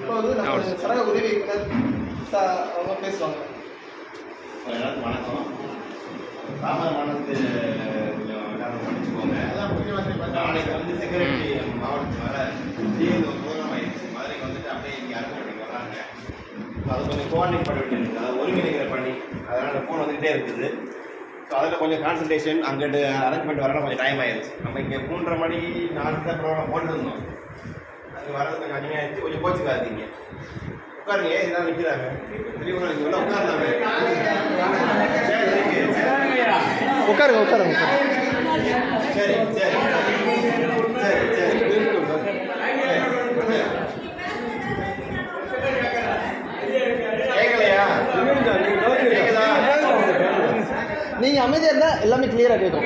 இப்போ வந்து நம்ம சரக உதவி இயக்குனர் ச- அவங்க பேசுவாங்க எல்லாருக்கும் வணக்கம் ராமமானத்து கொஞ்சம் எல்லாரும் படிச்சுக்கோங்க நாளைக்கு வந்து செக்ரட்டரி மாவட்டத்து வர திடீர்னு ஒரு ப்ரோக்ராம் ஆயிடுச்சு மதுரைக்கு வந்துட்டு அப்படியே இங்கே அரசு வர்றாங்க So அது கொஞ்சம் கோஆர்டினேட் பண்ண வேண்டியிருக்கு அதாவது ஒருங்கிணைக்கிற பண்ணி அதனால் ஃபோன் வந்துகிட்டே இருக்குது ஸோ அதில் கொஞ்சம் கான்சன்ட்ரேஷன் அங்கிட்டு அரேஞ்ச்மெண்ட் வரணும் கொஞ்சம் டைம் ஆயிடுச்சு நம்ம இங்கே மூன்றரை மணி நாலு தான் ப்ரோக்ராம் போட்டுருந்தோம் அது வரது கொஞ்சம் அதிகமாக ஆயிடுச்சு கொஞ்சம் கோச்சுக்காதீங்க உட்காருங்க ஏன் இதெல்லாம் நிற்கிறாங்க பெரியவங்க இங்கே உள்ள உட்காரலாமே சரி, சரி, சரி. உட்காருங்க உட்காருங்க சரி சரி சரி சரி கேட்கலையா கேட்குதா நீங்க அமைதியா இருந்தா எல்லாமே கிளியரா கேட்கும்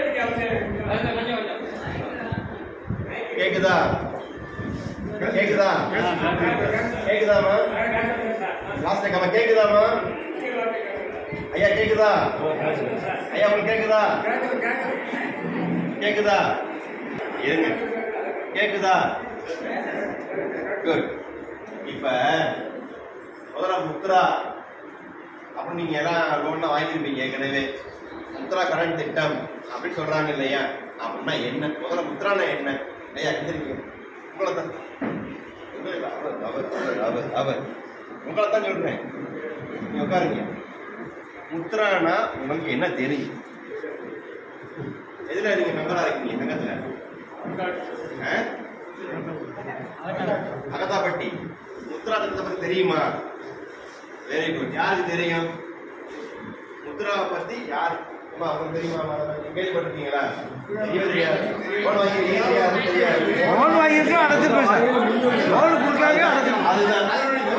கேக்குதா கேக்குதா கேக்குதாமா லாஸ்ட் டைம் கேக்குதாமா ஐயா கேக்குதா ஐயா உங்களுக்கு கேக்குதா கேக்குதா இருங்க கேக்குதா குட் இப்ப முதல்ல முத்ரா அப்புறம் நீங்க எல்லாம் லோன்லாம் வாங்கியிருப்பீங்க ஏற்கனவே முத்ரா கடன் திட்டம் அப்படின்னு சொல்றாங்க இல்லையா அப்படின்னா என்ன முதல்ல முத்ரானா என்ன ஐயா எந்திரிக்க உங்களை தான் உங்களை இல்ல, அவர் அவர் அவர் அவர் அவர் உங்களை தான் சொல்றேன் நீங்க உட்காருங்க முத்ரானா உங்களுக்கு என்ன தெரியும் எதுல நீங்க மெம்பரா இருக்கீங்க சங்கத்துல ஆ? அகதாப்பட்டி முத்ரா திட்டத்தை பத்தி தெரியுமா வெரி குட் யாருக்கு தெரியும் முத்ராவை பத்தி யார் அம்மா உங்களுக்கு தெரியுமா நீங்க கேள்விப்பட்டிருக்கீங்களா தெரியும் தெரியாது போன் வாங்கி தெரியாது தெரியாது லோன் வாங்கியிருக்கோம் அடைச்சிருக்கோம் சார் லோன் கொடுக்காங்க அடைச்சிருக்கோம் அதுதான்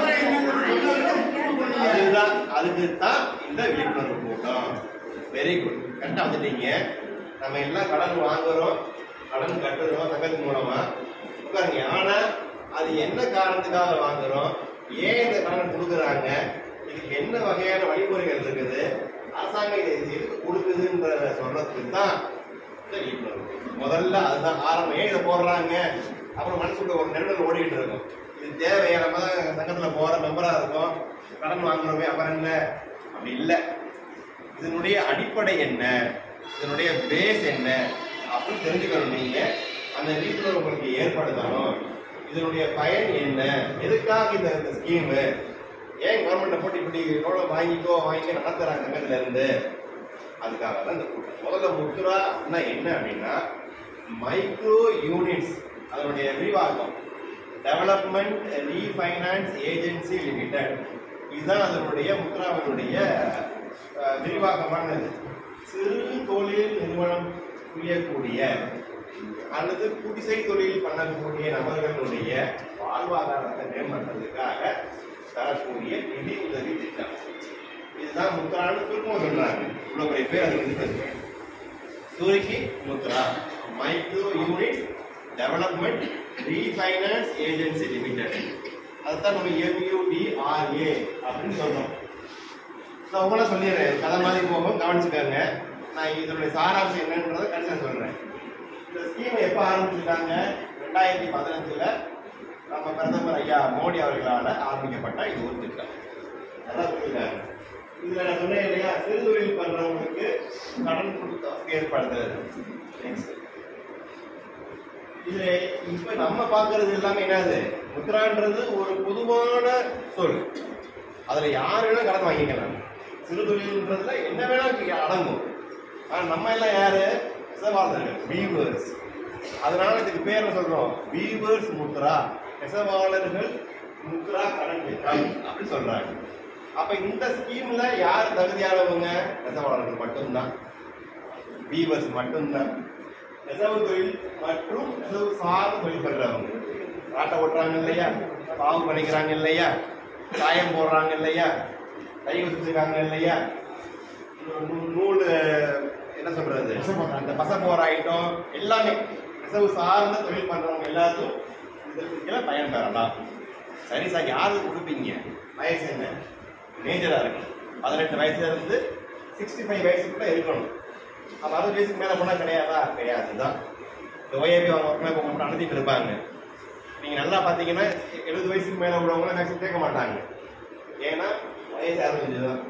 அதுதான் அதுக்கு தான் இந்த விழிப்புணர்வு கூட்டம் வெரி குட் கரெக்டாக வந்துட்டீங்க நம்ம எல்லாம் கடன் வாங்குறோம் கடன் கட்டுறோம் சங்கத்தின் மூலமா உட்காருங்க ஆனா அது என்ன காரணத்துக்காக வாங்குறோம் ஏன் இந்த கடன் கொடுக்குறாங்க இதுக்கு என்ன வகையான வழிமுறைகள் இருக்குது அரசாங்கம் இதை இது எதுக்கு கொடுக்குதுன்றத சொல்றதுக்கு தான் இந்த விழிப்புணர்வு முதல்ல அதுதான் ஆரம்பம் ஏன் இதை போடுறாங்க அப்புறம் மனசுக்குள்ள ஒரு நெருடல் ஓடிட்டு இருக்கும் இது தேவையா நம்ம தான் சங்கத்துல போற மெம்பரா இருக்கோம் கடன் வாங்குறோமே அப்புறம் என்ன அப்படி இல்லை இதனுடைய அடிப்படை என்ன இதனுடைய பேஸ் என்ன அப்படின்னு தெரிஞ்சுக்கணும் நீங்க அந்த விழிப்புணர்வு உங்களுக்கு ஏற்படுத்தணும் இதனுடைய பயன் என்ன எதுக்காக இந்த இந்த ஸ்கீமு ஏன் கவர்மெண்ட்டை போட்டு இப்படி எவ்வளோ வாங்கிக்கோ வாங்கிக்கோ நடத்துறாங்க சங்கத்துல இருந்து அதுக்காக தான் இந்த கூட்டம் முதல்ல முத்ரா அப்படின்னா என்ன அப்படின்னா மைக்ரோ யூனிட்ஸ் அதனுடைய விரிவாக்கம் டெவலப்மெண்ட் ரீஃபைனான்ஸ் ஏஜென்சி லிமிடெட் இதுதான் அதனுடைய முத்ராவினுடைய அஹ், விரிவாக்கமானது சிறு தொழில் நிறுவனம் புரியக்கூடிய அல்லது குடிசை தொழில் பண்ணக்கூடிய நபர்களுடைய வாழ்வாதாரத்தை மேம்படுத்துறதுக்காக தரக்கூடிய நிதி உதவி திட்டம் இதுதான் முத்ரான்னு சுருக்கமாக சொல்றாங்க இவ்வளவு பெரிய பேர் அது இருக்குது சூரிக்கு Mudra micro unit development refinance agency limited அதுதான் நம்ம எம்யூடிஆர்ஏ அப்படின்னு சொல்றோம் நான் உங்களை சொல்லிடுறேன் கதை மாதிரி போகும் கவனிச்சுக்கோங்க நான் இதனுடைய சாராம்சம் என்னன்றதை கடைசியாக சொல்றேன் இந்த ஸ்கீமை எப்போ ஆரம்பிச்சிருக்காங்க ரெண்டாயிரத்தி பதினஞ்சுல நம்ம பிரதமர் ஐயா மோடி அவர்களால் ஆரம்பிக்கப்பட்ட இது ஒரு திட்டம் அதான் சொல்லியிருக்காங்க இதுல நான் சொன்னேன் இல்லையா சிறு தொழில் பண்றவங்களுக்கு கடன் கொடுத்த ஏற்படுத்துறது Next. இதுல இப்ப நம்ம பாக்குறது எல்லாமே என்னது முத்ரான்றது ஒரு பொதுவான சொல் அதுல யார் வேணா கடன் வாங்கிக்கலாம் சிறு தொழில்ன்றதுல என்ன வேணா இங்க அடங்கும் ஆனா நம்ம எல்லாம் யாரு நெசவாளர்கள் வீவர்ஸ் அதனால இதுக்கு பேர் என்ன சொல்றோம் வீவர்ஸ் முத்ரா நெசவாளர்கள் முத்ரா கடன் திட்டம் அப்படின்னு சொல்றாங்க அப்ப இந்த ஸ்கீம்ல யார் தகுதியானவங்க நெசவாளர்கள் மட்டும்தான் வீவர்ஸ் மட்டும்தான் நெசவு தொழில் மற்றும் நெசவு சார்ந்த தொழில் பண்றவங்க ஆட்டை ஓட்டுறாங்க இல்லையா பாவு பண்ணிக்கிறாங்க இல்லையா சாயம் போடுறாங்க இல்லையா கை வச்சுருக்காங்க இல்லையா நூ- நூல் என்ன சொல்றது அந்த பசை போற ஐட்டம் எல்லாமே நெசவு சார்ந்த தொழில் பண்றவங்க எல்லாத்துக்கும் இதற்கு கீழே பயன் பெறலாம் சரி சார் யாருக்கு கொடுப்பீங்க வயசு என்ன மேஜரா இருக்கு பதினெட்டு வயசுல இருந்து சிக்ஸ்டி ஃபைவ் வயசுக்குள்ள இருக்கணும் அப்ப அறுபது வயசுக்கு மேல போனா கிடையாதா கிடையாது தான் இந்த ஓஏபி அவங்க ஒர்க் மேப் மட்டும் அனுப்பிட்டு இருப்பாங்க நீ நீங்க நல்லா பாத்தீங்கன்னா எழுபது வயசுக்கு மேல உள்ளவங்க மேக்ஸிமம் கேட்க மாட்டாங்க ஏன்னா வயசு அறுபத்தஞ்சு தான்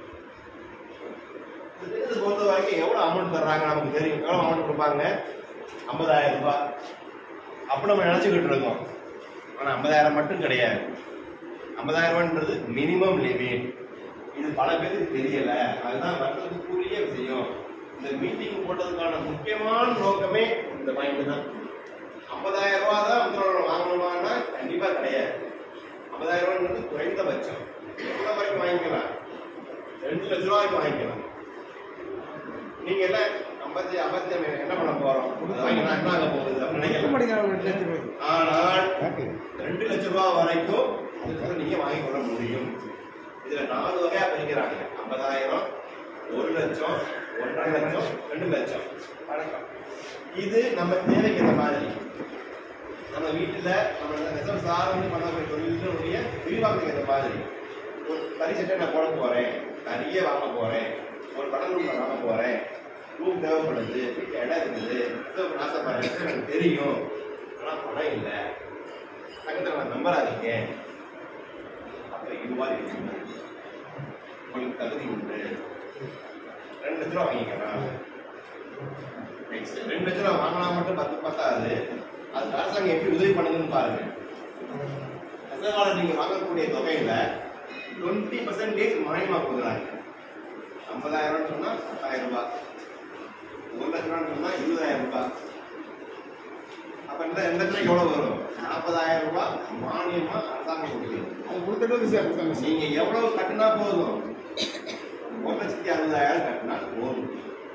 இந்த திட்டத்தை பொறுத்த வரைக்கும் எவ்வளவு அமௌண்ட் தர்றாங்க நமக்கு தெரியும் எவ்வளவு அமௌண்ட் கொடுப்பாங்க ஐம்பதாயிரம் ரூபாய் அப்ப நம்ம நினைச்சுக்கிட்டு இருக்கோம் ஆனா ஐம்பதாயிரம் மட்டும் கிடையாது ஐம்பதாயிரம் ரூபான்றது மினிமம் லிமிட் இது பல பேருக்கு தெரியல அதுதான் வருத்தத்துக்குரிய விஷயம் இந்த மீட்டிங் போட்டதுக்கான முக்கியமான நோக்கமே இந்த பாயிண்ட் தான் ஐம்பதாயிரம் ரூபாய் தான் முதல்வர் வாங்கணுமான்னா கண்டிப்பா கிடையாது ஐம்பதாயிரம் ரூபான்றது குறைந்தபட்சம் எவ்வளவு வரைக்கும் வாங்கிக்கலாம் ரெண்டு லட்ச ரூபாய்க்கு வாங்கிக்கலாம் நீங்க எல்லாம் ஐம்பத்தி ஐம்பத்தி என்ன பண்ண போறோம் அது வாங்கினா என்ன ஆக போகுது அப்படின்னு நினைக்கலாம் ஆனால் ரெண்டு லட்சம் ரூபாய் வரைக்கும் அதுக்கு நீங்க வாங்கி கொள்ள முடியும் இதுல நாலு வகையா பிரிக்கிறாங்க ஐம்பதாயிரம் ஒரு லட்சம் ஒன்றரை லட்சம் ரெண்டு லட்சம் வணக்கம் இது நம்ம தேவைக்கு ஏற்ற மாதிரி நம்ம வீட்டுல நம்ம நெசவு சார்ந்து பண்ணக்கூடிய தொழிலுடைய விரிவாக்கத்துக்கு ஏற்ற மாதிரி ஒரு தனி சட்டை நான் போட போறேன் நிறைய வாங்க போறேன் ஒரு படம் ரூம் நான் வாங்க போறேன் ரூம் தேவைப்படுது வீட்டு இடம் இருக்குது நெசவுக்கு ஆசைப்படுறேன் எனக்கு தெரியும் ஆனா பணம் இல்லை பக்கத்தில் நான் நம்பராதீங்க அப்ப இதுவா இருக்குங்க உங்களுக்கு தகுதி உண்டு ரெண்டு லட்ச ரூபா வாங்கிக்கலாம் Next, ரெண்டு லட்ச ரூபா வாங்கினா மட்டும் பத்து பத்தாது அது அரசாங்கம் எப்படி உதவி பண்ணுதுன்னு பாருங்க நெசவாளர் நீங்க வாங்கக்கூடிய தொகையில டுவெண்ட்டி பர்சன்டேஜ் மானியமா கொடுக்குறாங்க ஐம்பதாயிரம் சொன்னா பத்தாயிரம் ரூபாய் ஒரு லட்ச ரூபான்னு சொன்னா இருபதாயிரம் ரூபாய் அப்ப இந்த இந்த லட்சம் எவ்வளவு வரும் நாற்பதாயிரம் ரூபாய் மானியமா அரசாங்கம் கொடுக்குது அது கொடுத்துட்டு சார் கொடுத்தாங்க சார் நீங்க எவ்வளவு கட்டினா போதும் ஒரு லட்சத்தி அறுபதாயிரம் கட்டினா போதும்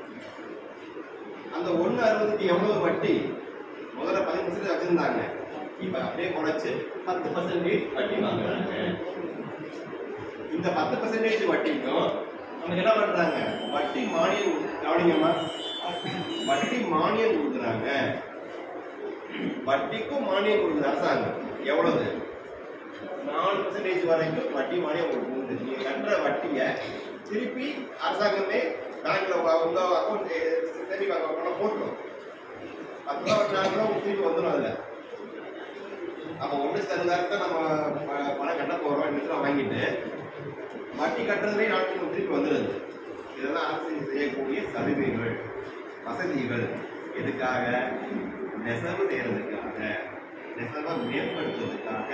அந்த ஒண்ணு அறுபதுக்கு எவ்வளவு வட்டி முதல்ல பதினஞ்சு பர்சன்டேஜ் வச்சிருந்தாங்க இப்ப அப்படியே குறைச்சு பத்து பர்சன்டேஜ் வட்டி வாங்குறாங்க இந்த பத்து பர்சன்டேஜ் வட்டிக்கும் நமக்கு என்ன பண்றாங்க வட்டி மானியம் கவனிங்கம்மா வட்டி மானியம் கொடுக்குறாங்க வட்டிக்கும் மானியம் கொடுக்குது அரசாங்கம் எவ்வளவு நாலு பர்சன்டேஜ் வரைக்கும் வட்டி மானியம் உங்களுக்கு உண்டு நீங்க கட்டுற வட்டியை திருப்பி அரசாங்கமே பேங்க்ல உங்க அக்கௌண்ட் சேவிங் அக்கௌண்ட்ல போட்டுரும் பத்து ரூபா நாலு ரூபா உங்களுக்கு திருப்பி வந்துடும் அதுல அப்ப ஒன்று தருந்தாரத்தை நம்ம ப- பணம் கட்ட போறோம் ரெண்டு லட்சம் வாங்கிட்டு வட்டி கட்டுறதுலேயே நாட்கள் திருப்பி வந்துடுது இதெல்லாம் அரசு செய்யக்கூடிய சலுகைகள் வசதிகள் எதுக்காக நெசவு செய்யறதுக்காக நெசவை மேம்படுத்துவதற்காக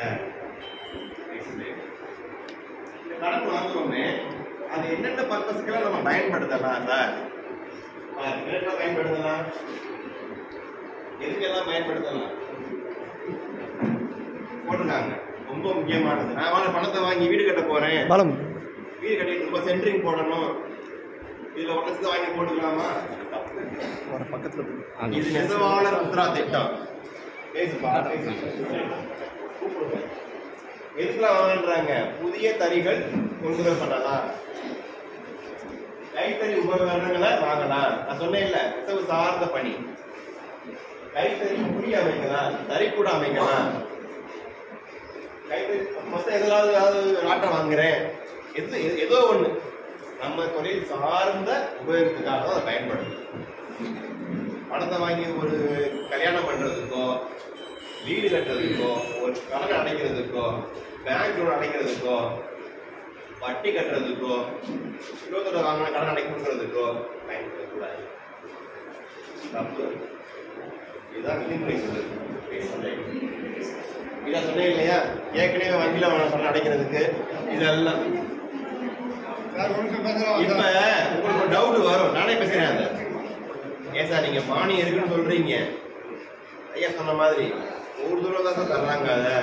இந்த கடன் வாங்குறோமே அது என்னென்ன பர்பஸ்க்கெல்லாம் நம்ம பயன்படுத்தலாம் சார் என்னென்ன பயன்படுத்தலாம் எதுக்கெல்லாம் பயன்படுத்தலாம் போட்டிருக்காங்க ரொம்ப முக்கியமானது நான் வாங்க பணத்தை வாங்கி வீடு கட்ட போறேன் பலம் வீடு கட்டிட்டு ரொம்ப சென்ட்ரிங் போடணும் இதுல ஒரு லட்சத்தை வாங்கி போட்டுக்கலாமா ஒரு பக்கத்தில் இது நெசவாளர் முத்ரா திட்டம் பேசுப்பா பேசு. கூப்பிடுங்க. எதுக்குலாம் வாங்கன்றாங்க புதிய தறிகள் கொள்முதல் பண்ணலாம் கைத்தறி உபகரணங்களை வாங்கலாம் நான் சொன்னேன்ல நெசவு சார்ந்த பணி கைத்தறி புடி அமைக்கலாம் தறி கூட அமைக்கலாம் கைத்தறி மொத்தம் எதாவது ஏதாவது ஆட்டம் வாங்குறேன் எது எது- ஏதோ ஒண்ணு நம்ம தொழில் சார்ந்த உபயோகத்துக்காக தான் அதை பயன்படுது பணத்தை வாங்கி ஒரு கல்யாணம் பண்றதுக்கோ வீடு கட்டுறதுக்கோ ஒரு கடன் அடைக்கிறதுக்கோ பேங்க் லோன் அடைக்கிறதுக்கோ வட்டி கட்டுறதுக்கோ இன்னொருத்தர வாங்கின கடன் அடை கொடுக்கறதுக்கோ பயன்படுத்தக்கூடாது தப்பு இதுதான் விதிமுறை சொல்லுது இதான் சொன்னேன் இல்லையா ஏற்கனவே வங்கியில வாங்கின கடன் அடைக்கிறதுக்கு இதெல்லாம் சார் ஒரு நிமிஷம் பேசலாம் இப்ப உங்களுக்கு ஒரு டவுட் வரும் நானே பேசுறேன் அதை ஏன் சார் நீங்க மானியம் இருக்குன்னு சொல்றீங்க ஐயா சொன்ன மாதிரி ஒரு தடவை தான் சார் தர்றாங்க அதை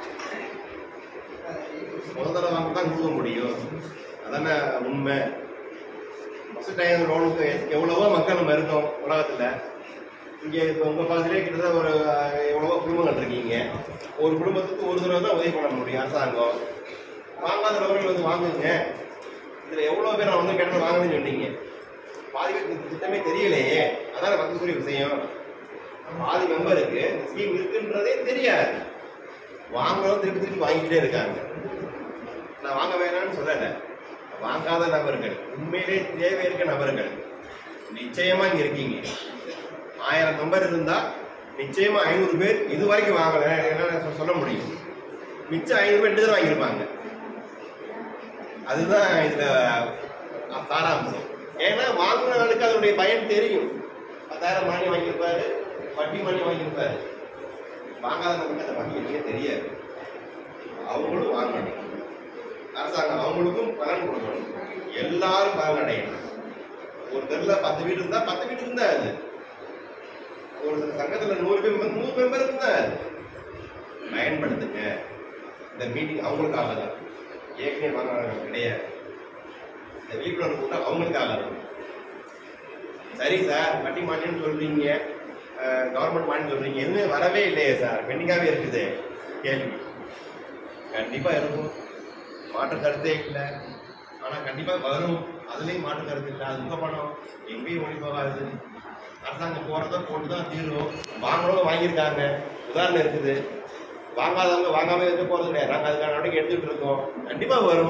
முதல் தடவை வாங்க தான் கொடுக்க முடியும் அதானே உண்மை ஃபர்ஸ்ட் டைம் லோனுக்கு எவ்வளவோ மக்கள் நம்ம இருக்கோம் உலகத்துல இங்க இப்போ உங்க பக்கத்துலேயே கிட்டத்தட்ட ஒரு அஹ், எவ்வளவோ குடும்பங்கள் இருக்கீங்க ஒரு குடும்பத்துக்கு ஒரு தடவை தான் உதவி பண்ண முடியும் அரசாங்கம் வாங்காதவர்கள் வந்து வாங்குங்க இதுல எவ்வளவு பேர் வந்து கிட்ட வாங்குதுன்னு சொன்னீங்க பாதி பேருக்கு இந்த திட்டமே தெரியலையே அதான் பக்கத்துக்குரிய விஷயம் பாதி மெம்பருக்கு இந்த ஸ்கீம் இருக்குன்றதே தெரியாது வாங்குறவங்க திருப்பி திருப்பி வாங்கிக்கிட்டே இருக்காங்க நான் வாங்க வேணாம்னு சொல்லல வாங்காத நபர்கள் உண்மையிலே தேவை இருக்க நபர்கள் நிச்சயமா இங்க இருக்கீங்க ஆயிரம் மெம்பர் இருந்தா நிச்சயமா ஐநூறு பேர் இது வரைக்கும் வாங்கல என்னால சொ- சொல்ல முடியும் மிச்சம் ஐநூறு பேர் ரெண்டு தடவை வாங்கியிருப்பாங்க அதுதான் இதுல சாராம்சம் ஏன்னா வாங்கினவர்களுக்கு அதனுடைய பயன் தெரியும் பத்தாயிரம் மணி வாங்கியிருப்பாரு வட்டி மணி வாங்கியிருப்பாரு வாங்காதவங்களுக்கு அந்த வங்கி தெரியாது அவங்களும் வாங்கணும் அரசாங்கம் அவங்களுக்கும் பலன் கொடுக்கணும் எல்லாரும் பலன் அடையணும் ஒரு தெருல பத்து வீடு இருந்தா பத்து வீடு இருந்தா அது ஒரு சில சங்கத்துல நூறு பேர் இருந்தா நூறு மெம்பர் இருந்தா அது பயன்படுத்துங்க இந்த மீட்டிங் அவங்களுக்காக தான் ஏற்கனவே வாங்கினாங்க கிடையாது இந்த விழிப்புணர்வு கூட்டம் அவங்களுக்காக தான் சரி சார் வட்டி மாட்டேன்னு சொல்றீங்க கவர்மெண்ட் மாட்டேன்னு சொல்றீங்க எதுவுமே வரவே இல்லையே சார் பெண்டிங்காவே இருக்குது கேள்வி கண்டிப்பா இருக்கும் மாற்று கருத்தே இல்லை ஆனா கண்டிப்பா வரும் அதுலயும் மாற்று கருத்து இல்லை அது உங்க பணம் எங்கேயும் ஓடி போகாது அரசாங்கம் போறத போட்டு தான் தீரும் வாங்குறவங்க வாங்கியிருக்காங்க உதாரணம் இருக்குது வாங்காதவங்க வாங்காம இருக்க போறது கிடையாது நாங்க அதுக்கான நடவடிக்கை எடுத்துட்டு இருக்கோம் கண்டிப்பா வரும்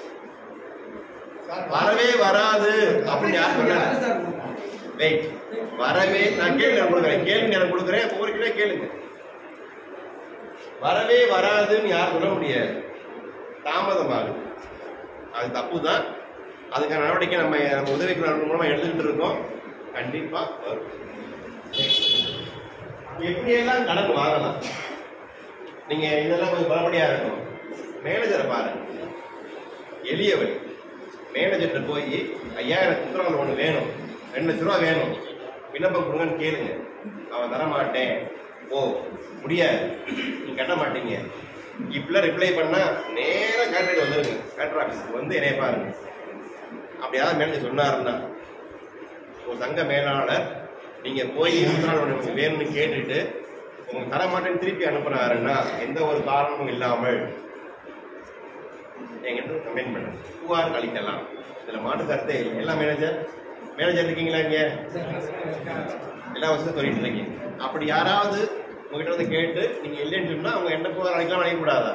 வரவே வராது அப்படின்னு யார் சொன்னாங்க வெயிட் வரவே நான் கேள்வி நேரம் கொடுக்குறேன் கேள்வி நேரம் கொடுக்குறேன் ஒவ்வொரு கிலோ கேளுங்க வரவே வராதுன்னு யார் சொல்ல முடியாது தாமதமாகுது அது தப்பு தான் அதுக்கான நடவடிக்கை நம்ம நம்ம உதவிக்குழு மூலமா எடுத்துக்கிட்டு இருக்கோம் கண்டிப்பா வரும் எப்படியெல்லாம் கடன் வாங்கலாம் நீங்க இதெல்லாம் கொஞ்சம் பலப்படியா இருக்கும் மேனேஜரை பாருங்க எளிய வழி மேனேஜர்கிட்ட போய் ஐயா எனக்கு குத்துறாங்க ஒன்று வேணும் ரெண்டு லட்ச ரூபா வேணும் விண்ணப்பம் கொடுங்கன்னு கேளுங்க அவன் தர மாட்டேன் ஓ முடியாது நீ கட்ட மாட்டீங்க இப்படிலாம் ரிப்ளை பண்ணா நேரா கலெக்டரேட் வந்துருங்க கலெக்டர் ஆஃபீஸுக்கு வந்து என்னைய பாருங்க அப்படி யாராவது மேனேஜர் சொன்னாருன்னா ஒரு சங்க மேலாளர் நீங்க போய் முத்திரால் ஒன்று வேணும்னு கேட்டுட்டு உங்களுக்கு தர மாட்டேன்னு திருப்பி அனுப்புனாருன்னா எந்த ஒரு காரணமும் இல்லாமல் என்கிட்ட கம்ப்ளைண்ட் பண்ணுங்க புகார் அளிக்கலாம் இதுல மாட்டு கருத்தே இல்லை எல்லா மேனேஜர் மேனேஜர் இருக்கீங்களா இங்க எல்லா வருஷம் சொல்லிட்டு இருக்கீங்க அப்படி யாராவது உங்ககிட்ட வந்து கேட்டு நீங்க இல்லைன்னு சொன்னா அவங்க என்ன புகார் அளிக்கலாம் அளிக்கக்கூடாதா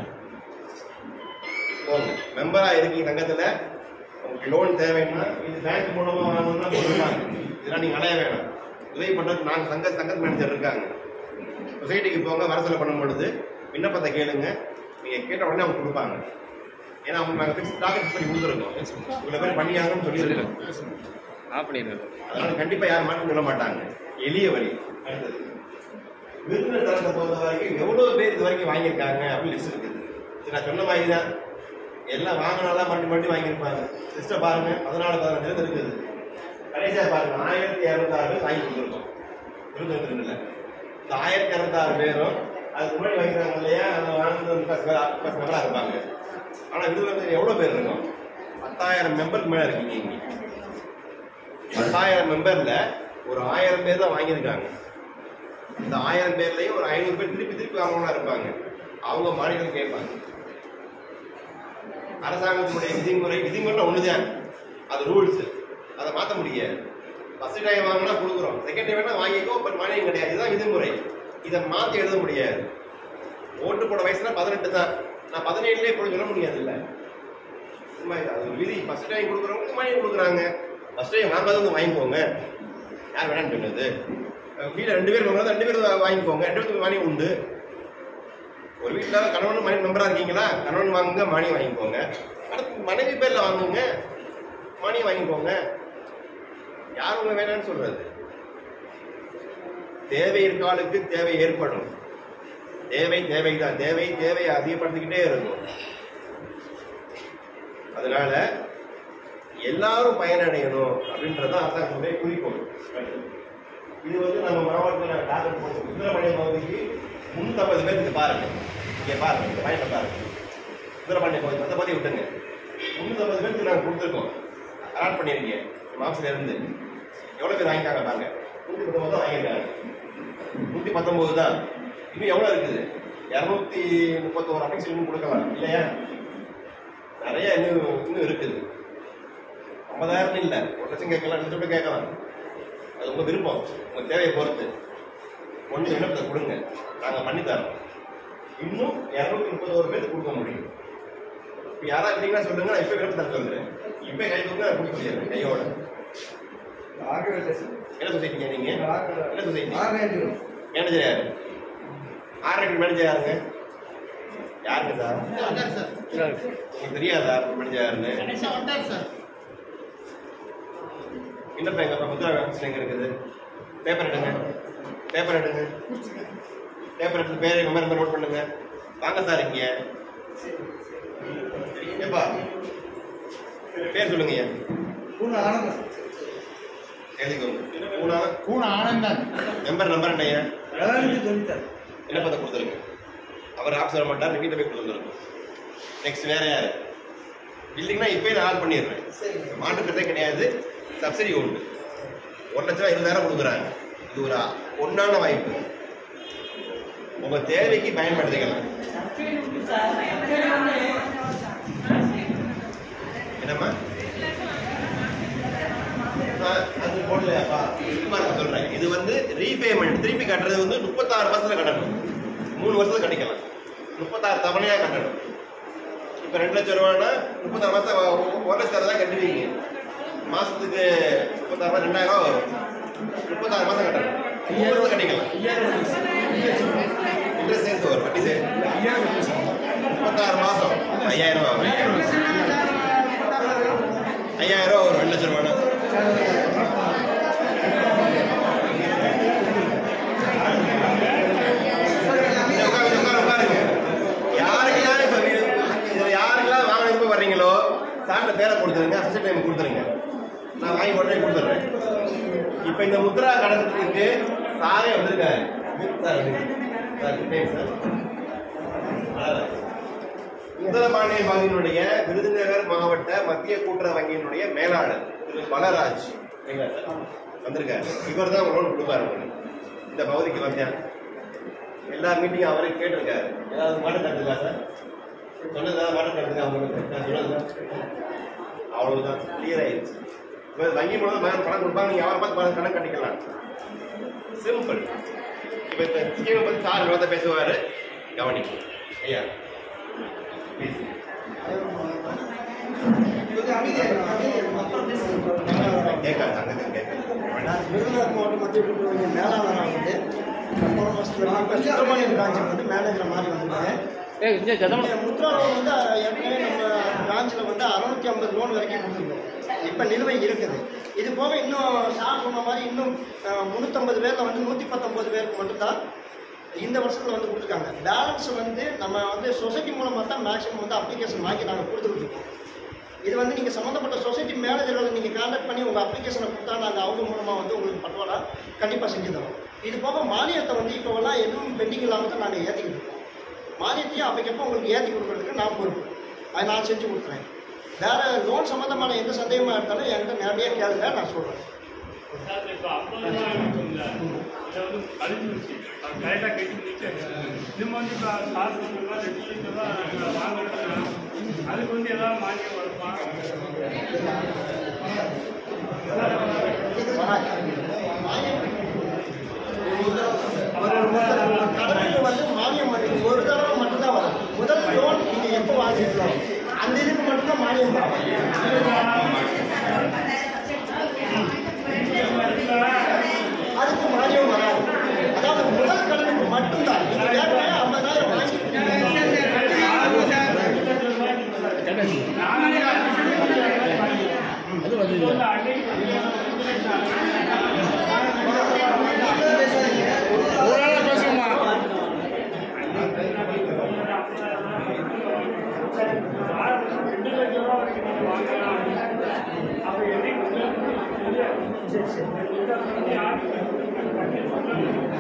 போங்க மெம்பரா இருக்கீங்க சங்கத்துல உங்களுக்கு லோன் தேவைன்னா இது பேங்க் மூலமா வாங்கணும்னா கொடுக்கலாம் இதெல்லாம் நீங்க அலைய வேணாம் உதவி பண்றதுக்கு நாங்க சங்க சங்க மேனேஜர் இருக்காங்க சொசைட்டிக்கு போங்க வரசலை பண்ணும் பொழுது விண்ணப்பத்தை கேளுங்க நீங்க கேட்ட உடனே அவங்க கொடுப்பாங்க ஏன்னா அவங்க நாங்கள் ஃபிக்ஸ் டார்கெட் பண்ணி கொடுத்துருக்கோம் இவ்வளோ பேர் பண்ணியாங்கன்னு சொல்லியிருக்கோம் ஆஃப் பண்ணிடுங்க அதனால கண்டிப்பா யாரும் மாற்றம் சொல்ல மாட்டாங்க எளிய வழி அடுத்தது விருந்தினர் தரத்தை பொறுத்த வரைக்கும் எவ்வளவு பேர் இது வரைக்கும் வாங்கியிருக்காங்க அப்படின்னு லிஸ்ட் இருக்குது இது நான் சொன்ன மாதிரி தான் எல்லாம் வாங்கினாலாம் மண்டி மண்டி வாங்கியிருப்பாங்க லிஸ்ட்டை பாருங்க பதினாலு பதினஞ்சு பேர் இருக்குது கடைசியா பாருங்க ஆயிரத்தி இரநூத்தாறு பேர் வாங்கி கொடுத்துருக்கோம் இருபத்தி ரெண்டுல இந்த ஆயிரத்தி இரநூத்தாறு பேரும் அதுக்கு முன்னாடி வாங்கிக்கிறாங்க இல்லையா அந்த வாங்கினது பஸ் பஸ் மெம்பரா இருப்பாங்க ஆனா விருதுநகர் எவ்வளவு பேர் இருக்கும் பத்தாயிரம் மெம்பருக்கு மேல இருக்கீங்க இங்க பத்தாயிரம் மெம்பர்ல ஒரு ஆயிரம் பேர் தான் வாங்கியிருக்காங்க இந்த ஆயிரம் பேர்லயும் ஒரு ஐநூறு பேர் திருப்பி திருப்பி வாங்கணும்னா இருப்பாங்க அவங்க மாநிலம் கேட்பாங்க அரசாங்கத்தினுடைய விதிமுறை விதிமுறை ஒண்ணுதான் அது ரூல்ஸ் அதை மாத்த முடியாது ஃபர்ஸ்ட் டைம் வாங்கினா கொடுக்குறோம் செகண்ட் டைம் வேணா வாங்கிக்கோ பட் மானியம் கிடையாது இதுதான் விதிமுறை இதை மாத்தி எழுத முடியாது ஓட்டு போட வயசுல பதினெட்டு தான் நான் பதினேழுலேயே போட சொல்ல முடியாது இல்ல சும்மா இது அது ஒரு விதி ஃபர்ஸ்ட் டைம் கொடுக்குறவங்களுக்கு மானியம் கொடுக்குறாங்க ஃபர்ஸ்ட் டைம் வாங்காதவங்க வாங்கிக்கோங்க யார் வேணாம்னு சொன்னது வீட்டில் ரெண்டு பேர் வாங்கினா ரெண்டு பேர் வாங்கிக்கோங்க ரெண்டு பேருக்கு மானியம் உண்டு ஒரு வீட்டில் கணவன் மனைவி மெம்பரா இருக்கீங்களா கணவன் வாங்குங்க மணி வாங்கிக்கோங்க அடுத்து மனைவி பேர்ல வாங்குங்க மணி வாங்கிக்கோங்க யார் உங்க வேணாம்னு சொல்றது தேவை இருக்காளுக்கு தேவை ஏற்படும் தேவை தேவைதான் தேவை தேவையை அதிகப்படுத்திக்கிட்டே இருக்கும் அதனால எல்லாரும் பயனடையணும் அப்படின்றதான் அரசாங்கத்துடைய குறிக்கோள் இது வந்து நம்ம மாவட்டத்தில் டார்கெட் போட்டு சுந்தரபாண்டியம் பகுதிக்கு முன்னூத்தம்பது பேர் இங்க பாருங்க இங்க பாருங்க இந்த பயணத்தை பாருங்க சுந்தரபாண்டியம் பகுதி மற்ற பகுதி விட்டுங்க முன்னூத்தம்பது பேருக்கு நாங்கள் கொடுத்துருக்கோம் அலாட் பண்ணியிருக்கீங்க மார்க்ஸ்ல இருந்து எவ்வளோ பேர் வாங்கிட்டாங்க பாருங்க நூற்றி பத்தொம்பது தான் வாங்கியிருக்காங்க நூற்றி பத்தொம்பது தான் இன்னும் எவ்வளோ இருக்குது இரநூத்தி முப்பத்தோரு அப்ளிகேஷன் இன்னும் கொடுக்கலாம் இல்லையா நிறைய இன்னும் இன்னும் இருக்குது ஐம்பதாயிரம் இல்லை ஒரு லட்சம் கேட்கலாம் ரெண்டு லட்சம் கேட்கலாம் அது உங்க விருப்பம் உங்க தேவையை பொறுத்து கொஞ்சம் விண்ணப்பத்தை கொடுங்க நாங்க பண்ணி தரோம் இன்னும் இருநூத்தி முப்பத்தோரு பேருக்கு கொடுக்க முடியும் இப்போ யாரா இருந்தீங்கன்னா சொல்லுங்க நான் இப்போ விண்ணப்பத்தை சொல்லுறேன் இப்போ கை கொடுங்க நான் கொடுக்க முடியாது கையோட ஆகவே இல்லை சார் என்ன சொசைட்டிங்க நீங்க என்ன சொசைட்டி மேனேஜர் யாரு ஆர்ஐடி மேனேஜர் யாருங்க யாருங்க சார் வந்தார் சார் உங்களுக்கு தெரியாதா மேனேஜர் யாருன்னு கணேசா வந்தார் சார் விண்ணப்பம் எங்க முத்ரா ஆஃபீஸ் எங்க இருக்குது பேப்பர் எடுங்க பேப்பர் எடுங்க பேப்பர் எடுத்து பேர் எங்க மாதிரி நோட் பண்ணுங்க வாங்க சார் இங்க ஏப்பா பேர் சொல்லுங்க ஐயா பூனை ஆனந்தம் எழுதிக்கோங்க பூனா பூனை ஆனந்தன் நம்பர் நம்பர் என்னய்யா வேளாண்மை சொல்லித்தார் விண்ணப்பத்தை கொடுத்துருங்க அவர் ஆஃபீஸ் வர மாட்டார் வீட்டை போய் கொடுத்துருங்க நெக்ஸ்ட் வேற யாரு இல்லைங்கன்னா இப்போயே நான் ஆட் பண்ணிடுறேன் சரிங்க மாற்றுக்கிறதே கிடையாது சப்சிடி உண்டு ஒரு லட்சம் இருபதாயிரம் கொடுக்குறாங்க இது ஒரு பொன்னான வாய்ப்பு உங்க தேவைக்கு பயன்படுத்திக்கலாம் என்னம்மா ஆ, அது போடலையாப்பா சும்மா நான் சொல்றேன் இது வந்து ரீபேமெண்ட் திருப்பி கட்டுறது வந்து முப்பத்தாறு மாசத்துல கட்டணும் மூணு வருஷத்துல கட்டிக்கலாம் முப்பத்தாறு தவணையா கட்டணும் இப்ப ரெண்டு லட்சம் ரூபான்னா முப்பத்தாறு மாசம் ஒரு லட்சம் தான் கட்டுவீங்க மாசத்துக்கு முப்பத்தாறு மாசம் ரெண்டாயிரம் ரூபா வரும் முப்பத்தாறு மாசம் கட்டணும் மூணு வருஷம் கட்டிக்கலாம் இன்ட்ரெஸ்ட் சேர்த்து வரும் வட்டி சேர்த்து முப்பத்தாறு மாசம் ஐயாயிரம் ரூபா வரும் ஐயாயிரம் ரூபா வரும் ரெண்டு லட்சம் ரூபானா இங்க உட்காருங்க, உட்காருங்க, உட்காருங்க. யாருக்கெல்லாம் இப்ப வீடு இதுல யாருக்கெல்லாம் வாங்கினது இப்ப வர்றீங்களோ சார்ட்ட பேரை கொடுத்துருங்க ஃபர்ஸ்ட் டைம் கொடுத்துருங்க நான் வாங்கி உடனே கொடுத்துட்றேன் இப்ப இந்த முத்ரா கடனுக்கு சாரே வந்திருக்காரு sir sir good day, sir அதான். சுந்தரபாண்டிய வங்கியினுடைய விருதுநகர் மாவட்ட மத்திய கூட்டுறவு வங்கியினுடைய மேலாளர் திரு பலராஜ் சரிங்களா சார்? வந்திருக்காரு இவர் தான் லோன் கொடுப்பாரு உங்களுக்கு இந்த பகுதிக்கு வந்தேன் எல்லா மீட்டிங்கும் அவரே கேட்டிருக்காரு ஏதாவது மாற்றம் கருத்துக்கா சார் சொன்னது ஏதாவது மாற்றம் கருத்துக்கா உங்களுக்கு நான் சொன்னதுதான் அவ்வளவுதான் கிளியர் ஆயிடுச்சு இப்போ வங்கி மூலம் பணம் பணம் கொடுப்பாங்க நீங்க அவரை பார்த்து பணம் கணக்கு கட்டிக்கலாம் சிம்பிள் இப்போ இந்த ஸ்கீமை பற்றி சார் விவாதம் பேசுவார் கவனிக்கும் ஐயா ப்ளீஸ் கொஞ்சம் அமைதியா இருங்க, அமைதியா இருங்க. அப்புறம் பேசுங்க. கேட்காது அங்கே கேட்காது நான் விருதுநகர் மாவட்ட மத்திய கூட்டுறவு வங்கி மேலாளராக வந்து போன மாசத்துல இப்போ சுப்பிரமணியம் பிரான்ச்சுக்கு வந்து மேனேஜர் மாதிரி வந்திருக்கேன் இந்த முத்ரா லோன் வந்து ஏற்கனவே நம்ம பிரான்ச்சில் வந்து அறுநூத்தி ஐம்பது லோன் வரைக்கும் கொடுத்துருக்கோம் இப்போ நிலுவை இருக்குது இது போக இன்னும் சார் சொன்ன மாதிரி இன்னும் அஹ், முந்நூற்றம்பது பேரில் வந்து நூற்றி பத்தொம்பது பேருக்கு மட்டும்தான் இந்த வருஷத்தில் வந்து கொடுத்துருக்காங்க பேலன்ஸ் வந்து நம்ம வந்து சொசைட்டி மூலமாக தான் மேக்ஸிமம் வந்து அப்ளிகேஷன் வாங்கி நாங்கள் கொடுத்துக்கிட்டு இருக்கோம் இது வந்து நீங்கள் சம்மந்தப்பட்ட சொசைட்டி மேனேஜர்களை நீங்கள் கான்டாக்ட் பண்ணி உங்கள் அப்ளிகேஷனை கொடுத்தா நாங்கள் அவங்க மூலமாக வந்து உங்களுக்கு பட்டுவாடா கண்டிப்பாக செஞ்சு தரோம் இது போக மானியத்தை வந்து இப்போவெல்லாம் எதுவும் பெண்டிங் இல்லாமல் தான் நாங்கள் ஏற்றிக்கிட்டு இருக்கோம் மானியத்தையும் அப்போக்கப்போ உங்களுக்கு ஏற்றி கொடுக்கறதுக்கு நான் பொறுப்பு அதை நான் செஞ்சு கொடுக்குறேன் வேறு லோன் சம்மந்தமான எந்த சந்தேகமாக இருந்தாலும் என்கிட்ட நேரடியாக கேளுங்க நான் சொல்கிறேன் சார் இப்போ அப்போதான் இருக்கும்ல இதை வந்து கழிஞ்சிருச்சு அது கரெக்டாக கட்டி நிற்காது இது வந்து இப்போ காசு கொடுக்கலாம் ரெண்டு லட்சம் ரூபா வாங்குறது அதுக்கு வந்து ஏதாவது மானியம் வருமா இது வராது. மானியம் ஒரு முதல் கடனுக்கு வந்து மானியம் வந்து ஒரு தடவை மட்டும்தான் வரும் முதல் லோன் நீங்கள் எப்போ வாங்கிருக்கலாம் அந்த இதுக்கு மட்டும்தான் மானியம் வரும் அதுக்கு மானியம் வராது அதாவது முதல் கடனுக்கு மட்டும்தான் நீங்கள் ஏற்கனவே ஐம்பதாயிரம் வாங்கிருக்கீங்க இப்போ வந்து அன்னைக்கு ரெண்டு லட்சம் ரூபா வரைக்கும் நீங்கள் வாங்கலாம் அப்போ எதுக்கு சரி சரி யாருக்கு